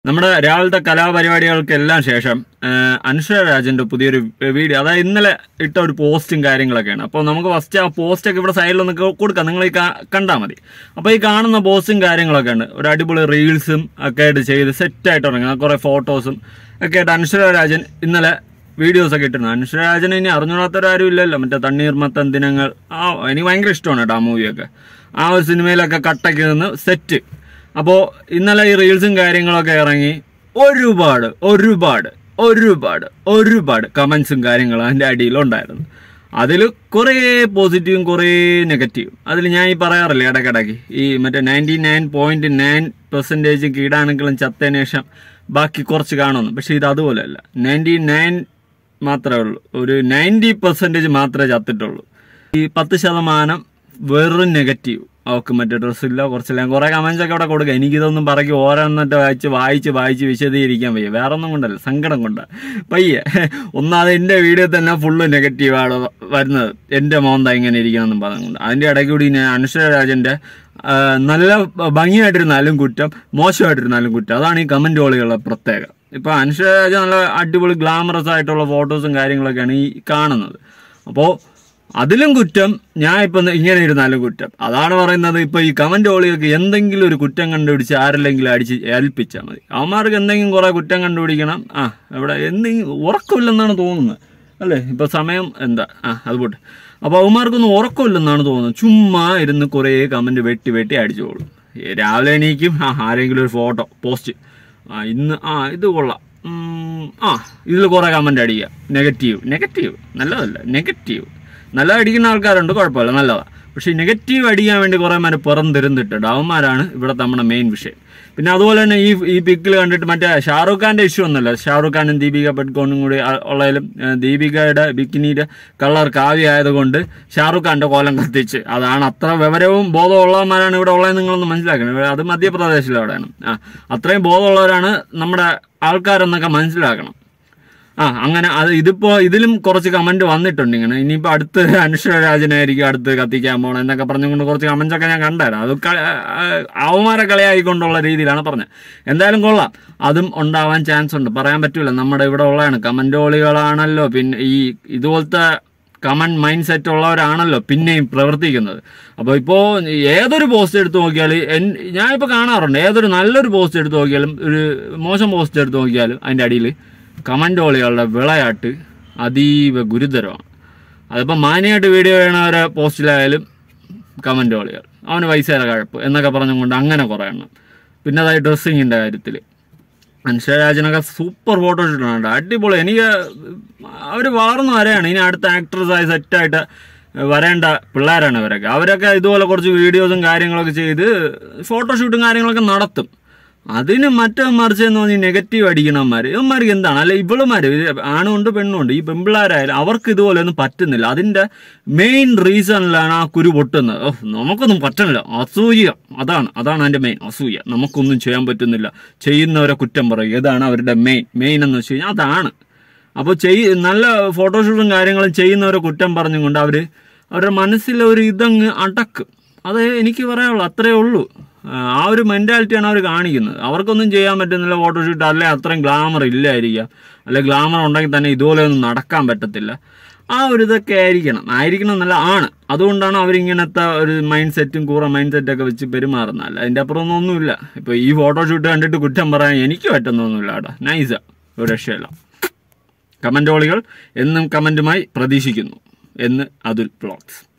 നമ്മുടെ രാവിലത്തെ കലാപരിപാടികൾക്കെല്ലാം ശേഷം ആ, അനുഷ്ര രാജന്റെ പുതിയൊരു വീഡിയോ അതായത് ഇന്നലെ ഇട്ട ഒരു പോസ്റ്റും കാര്യങ്ങളൊക്കെയാണ് അപ്പോൾ നമുക്ക് ഫസ്റ്റ് ആ പോസ്റ്റൊക്കെ ഇവിടെ സൈഡിലൊന്ന് കൊ- കൊടുക്കാം നിങ്ങൾ ഈ കണ്ടാൽ മതി അപ്പോൾ ഈ കാണുന്ന പോസ്റ്റും കാര്യങ്ങളൊക്കെ ഉണ്ട് ഒരു അടിപൊളി റീൽസും ഒക്കെ ആയിട്ട് ചെയ്ത് സെറ്റായിട്ട് ഇറങ്ങുക കുറേ ഫോട്ടോസും ഒക്കെ ആയിട്ട് അനുഷ്ര രാജൻ ഇന്നലെ വീഡിയോസ് ഒക്കെ ഇട്ടിരുന്നു അനുഷ്ര രാജനെ ഇനി അറിഞ്ഞൂടാത്തവരാരും ഇല്ലല്ലോ മറ്റേ തണ്ണീർമത്തൻ ദിനങ്ങൾ ആ എനിക്ക് ഭയങ്കര ഇഷ്ടമാണ് കേട്ടോ ആ മൂവിയൊക്കെ ആ ഒരു സിനിമയിലൊക്കെ കട്ടയ്ക്ക് നിന്ന് സെറ്റ് അപ്പോൾ ഇന്നലെ ഈ റീൽസും കാര്യങ്ങളൊക്കെ ഇറങ്ങി ഒരുപാട് ഒരുപാട് ഒരുപാട് ഒരുപാട് കമൻസും കാര്യങ്ങളും അതിൻ്റെ അടിയിലുണ്ടായിരുന്നു അതിൽ കുറേ പോസിറ്റീവും കുറേ നെഗറ്റീവും അതിൽ ഞാൻ ഈ പറയാറില്ലേ ഇടയ്ക്കിടയ്ക്ക് ഈ മറ്റേ ninety nine point nine percentage കീടാണുക്കളും ചത്തതിന് ശേഷം ബാക്കി കുറച്ച് കാണുന്നു പക്ഷേ ഇത് അതുപോലെയല്ല നയൻറ്റി നയൻ മാത്രമേ ഉള്ളൂ ഒരു നയൻറ്റി പെർസെൻറ്റേജ് മാത്രമേ ചത്തിട്ടുള്ളൂ ഈ പത്ത് ശതമാനം വെറും നെഗറ്റീവ് അവൾക്ക് മറ്റേ ഡ്രസ്സില്ല കുറച്ചെല്ലാം കുറേ കമൻസ് ഒക്കെ അവിടെ കൊടുക്കുക എനിക്കിതൊന്നും പറക്കി ഓരോന്നിട്ട് വായിച്ച് വായിച്ച് വായിച്ച് വിശദീകരിക്കാൻ വയ്യ വേറെ ഒന്നും കൊണ്ടല്ല സങ്കടം കൊണ്ടാ പയ്യെ ഒന്നാമത് എൻ്റെ വീഡിയോ തന്നെ ഫുള്ള് നെഗറ്റീവാണ് വരുന്നത് എൻ്റെ മോന്ത ഇങ്ങനെ ഇരിക്കണമെന്നും പറഞ്ഞുകൊണ്ട് അതിൻ്റെ ഇടയ്ക്ക് കൂടി ഞാൻ അനുഷ്ഠ രാജൻ്റെ ആ, നല്ല ഭംഗിയായിട്ടിരുന്നാലും കുറ്റം മോശമായിട്ടിരുന്നാലും കുറ്റം അതാണ് ഈ കമൻറ്റ് ഓളികളുടെ പ്രത്യേകത ഇപ്പോൾ അനുഷ്ഠ രാജ നല്ല അടിപൊളി ഗ്ലാമറസ് ആയിട്ടുള്ള ഫോട്ടോസും കാര്യങ്ങളൊക്കെയാണ് ഈ കാണുന്നത് അപ്പോൾ അതിലും കുറ്റം ഞാൻ ഇപ്പം ഇങ്ങനെ ഇരുന്നാലും കുറ്റം അതാണ് പറയുന്നത് ഇപ്പൊ ഈ കമന്റ് ഓളികൾക്ക് എന്തെങ്കിലും ഒരു കുറ്റം കണ്ടുപിടിച്ച് ആരെല്ലെങ്കിലും അടിച്ച് ഏൽപ്പിച്ചാൽ മതി അവന്മാർക്ക് എന്തെങ്കിലും കുറെ കുറ്റം കണ്ടുപിടിക്കണം ആ ഇവിടെ എന്തെങ്കിലും ഉറക്കമില്ലെന്നാണ് തോന്നുന്നത് അല്ലേ ഇപ്പൊ സമയം എന്താ ആ അത് പോട്ടെ അപ്പൊ അവന്മാർക്കൊന്നും ഉറക്കമില്ലെന്നാണ് തോന്നുന്നത് ചുമ്മാ ഇരുന്ന് കുറേ കമന്റ് വെട്ടി വെട്ടി അടിച്ചോളും ഈ രാവിലെ എണീക്കും ആ ആരെങ്കിലും ഒരു ഫോട്ടോ പോസ്റ്റ് ആ ഇന്ന് ആ ഇത് കൊള്ളാം ഉം, ആ ഇതിൽ കുറേ കമന്റ് അടിക്കുക നെഗറ്റീവ് നെഗറ്റീവ് നല്ലതല്ല നെഗറ്റീവ് നല്ല അടിക്കുന്ന ആൾക്കാരുണ്ട് കുഴപ്പമില്ല നല്ലതാണ് പക്ഷേ ഈ നെഗറ്റീവ് അടിക്കാൻ വേണ്ടി കുറേ മാര് പുറംതിരുന്നിട്ടുണ്ട് അവന്മാരാണ് ഇവിടെ നമ്മുടെ മെയിൻ വിഷയം പിന്നെ അതുപോലെ തന്നെ ഈ ഈ പിക്കിൽ കണ്ടിട്ട് മറ്റേ ഷാറൂഖ് ഖാന്റെ ഇഷ്യൂ ഒന്നല്ല ഷാറൂഖ് ഖാനും ദീപിക പഡ്കോണും കൂടി ആ- ഉള്ളതിലും ഏഹ്, ദീപികയുടെ ബിക്കിനിയുടെ കളർ കാവ്യമായതുകൊണ്ട് ഷാറൂഖ് ഖാന്റെ കോലം കത്തിച്ച് അതാണ് അത്ര വിവരവും ബോധമുള്ളവന്മാരാണ് ഇവിടെ ഉള്ളത് നിങ്ങളൊന്ന് മനസ്സിലാക്കണം ഇവിടെ അത് മധ്യപ്രദേശിലവിടെയാണ് ആ അത്രയും ബോധമുള്ളവരാണ് നമ്മുടെ ആൾക്കാരെന്നൊക്കെ മനസ്സിലാക്കണം ആ അങ്ങനെ അത് ഇതിപ്പോ ഇതിലും കുറച്ച് കമന്റ് വന്നിട്ടുണ്ട് ഇങ്ങനെ ഇനിയിപ്പോ അടുത്ത് അനുഷ്ഠ രാജനായിരിക്കും അടുത്ത് കത്തിക്കാൻ പോണം എന്നൊക്കെ പറഞ്ഞുകൊണ്ട് കുറച്ച് കമന്റ്സ് ഒക്കെ ഞാൻ കണ്ടായിരുന്നു അത് കള- ആ, അവന്മാരെ കളിയായിക്കൊണ്ടുള്ള രീതിയിലാണ് പറഞ്ഞത് എന്തായാലും കൊള്ളാം അതും ഉണ്ടാവാൻ ചാൻസ് ഉണ്ട് പറയാൻ പറ്റൂല നമ്മുടെ ഇവിടെ ഉള്ളതാണ് കമന്റോളികളാണല്ലോ പിന്നെ ഈ ഇതുപോലത്തെ കമൻ മൈൻഡ് സെറ്റ് ഉള്ളവരാണല്ലോ പിന്നെയും പ്രവർത്തിക്കുന്നത് അപ്പോൾ ഇപ്പോൾ ഏതൊരു പോസ്റ്റ് എടുത്ത് നോക്കിയാൽ എൻ- ഞാനിപ്പോൾ കാണാറുണ്ട് ഏതൊരു നല്ലൊരു പോസ്റ്റ് എടുത്ത് നോക്കിയാലും ഒരു മോശം പോസ്റ്റ് എടുത്ത് നോക്കിയാലും അതിൻ്റെ അടിയിൽ കമൻറ്റോളികളുടെ വിളയാട്ട് അതീവ ഗുരുതരമാണ് അതിപ്പോൾ മാന്യമായിട്ട് വീഡിയോ ചെയ്യണവരെ പോസ്റ്റിലായാലും കമൻറ്റോളികൾ അവന് പൈസയുടെ കഴപ്പ് എന്നൊക്കെ പറഞ്ഞുകൊണ്ട് അങ്ങനെ കുറേ എണ്ണം പിന്നെ അതായത് ഡ്രസ്സിങ്ങിൻ്റെ കാര്യത്തിൽ അനുഷ്ഠരാജനൊക്കെ സൂപ്പർ ഫോട്ടോ ഇട്ടിട്ടുണ്ട് അടിപൊളി എനിക്ക് അവർ വളർന്നു വരെയാണ് ഇനി അടുത്ത ആക്ട്രസ്സായി സെറ്റായിട്ട് വരേണ്ട പിള്ളേരാണ് അവരൊക്കെ അവരൊക്കെ ഇതുപോലെ കുറച്ച് വീഡിയോസും കാര്യങ്ങളൊക്കെ ചെയ്ത് ഫോട്ടോഷൂട്ടും കാര്യങ്ങളൊക്കെ നടത്തും അതിന് മറ്റവന്മാർ ചെന്ന് പറഞ്ഞ് നെഗറ്റീവ് അടിക്കണവന്മാർ ഇവന്മാർക്ക് എന്താണ് അല്ലെ ഇവളുമാർ ആണുണ്ട് പെണ്ണുണ്ട് ഈ പെമ്പിള്ളാരായാലും അവർക്ക് ഇതുപോലെ ഒന്നും പറ്റുന്നില്ല അതിന്റെ മെയിൻ റീസണിലാണ് ആ കുരു പൊട്ടുന്നത് ഓ നമുക്കൊന്നും പറ്റണില്ല അസൂയ അതാണ് അതാണ് അതിന്റെ മെയിൻ അസൂയ നമുക്കൊന്നും ചെയ്യാൻ പറ്റുന്നില്ല ചെയ്യുന്നവരെ കുറ്റം പറയും ഇതാണ് അവരുടെ മെയിൻ മെയിൻ എന്ന് വെച്ച് കഴിഞ്ഞാൽ അതാണ് അപ്പോൾ ചെയ് നല്ല ഫോട്ടോഷൂട്ടും കാര്യങ്ങളും ചെയ്യുന്നവരെ കുറ്റം പറഞ്ഞുകൊണ്ട് അവർ അവരുടെ മനസ്സിലെ ഒരു ഇതങ്ങ് അടക്കും അത് എനിക്ക് പറയാനുള്ളൂ അത്രേ ഉള്ളൂ ആ, ആ ഒരു മെൻറ്റാലിറ്റിയാണ് അവർ കാണിക്കുന്നത് അവർക്കൊന്നും ചെയ്യാൻ പറ്റുന്നില്ല ഫോട്ടോഷൂട്ട് അല്ലെ അത്രയും ഗ്ലാമർ ഇല്ലായിരിക്കാം അല്ലെ ഗ്ലാമർ ഉണ്ടെങ്കിൽ തന്നെ ഇതുപോലെ ഒന്നും നടക്കാൻ പറ്റത്തില്ല ആ ഒരു ഇതൊക്കെ ആയിരിക്കണം ആയിരിക്കണം എന്നല്ല ആണ് അതുകൊണ്ടാണ് അവരിങ്ങനത്തെ ഒരു മൈൻഡ് സെറ്റും കൂറ മൈൻഡ് സെറ്റൊക്കെ വെച്ച് പെരുമാറുന്നത് അല്ല അതിൻ്റെ അപ്പുറമൊന്നും ഒന്നുമില്ല ഇപ്പോൾ ഈ ഫോട്ടോഷൂട്ട് കണ്ടിട്ട് കുറ്റം പറയാൻ എനിക്ക് പറ്റുന്നൊന്നുമില്ല കേട്ടോ നൈസാ ഒരു രക്ഷയില്ല കമൻറ്റോളികൾ എന്നും കമൻറ്റുമായി പ്രതീക്ഷിക്കുന്നു എന്ന് അതുൽ ബ്ലോഗ്സ്